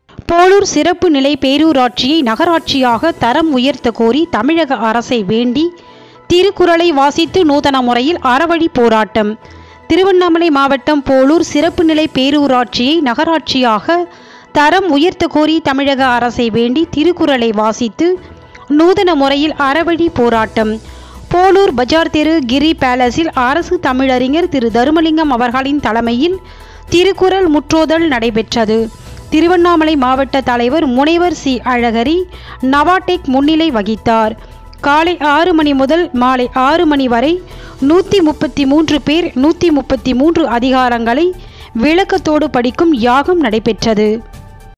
போலூர் சிறப்பு நிலை பேரூராட்சியை நகராட்சியாக தரம் உயர்த்த கோரி தமிழக அரசை வேண்டி திருக்குறளை வாசித்து நூதன முறையில் அறவழி போராட்டம் திருவண்ணாமலை மாவட்டம் போலூர் சிறப்பு நிலை பேரூராட்சியை நகராட்சியாக தரம் உயர்த்த கோரி தமிழக அரசை வேண்டி திருக்குறளை வாசித்து நூதன முறையில் அறவழி போராட்டம் போலூர் பஜார் தெரு கிரி பேலஸில் அரசு தமிழறிஞர் திரு தருமலிங்கம் அவர்களின் தலைமையில் திருக்குறள் முற்றோதல் நடைபெற்றது திருவண்ணாமலை மாவட்ட தலைவர் முனைவர் சி அழகரி நவாடெக் முன்னிலை வகித்தார் காலை ஆறு மணி முதல் மாலை ஆறு மணி வரை நூற்றி முப்பத்தி மூன்று பேர் நூற்றி முப்பத்தி மூன்று அதிகாரங்களை விளக்கத்தோடு படிக்கும் யாகம் நடைபெற்றது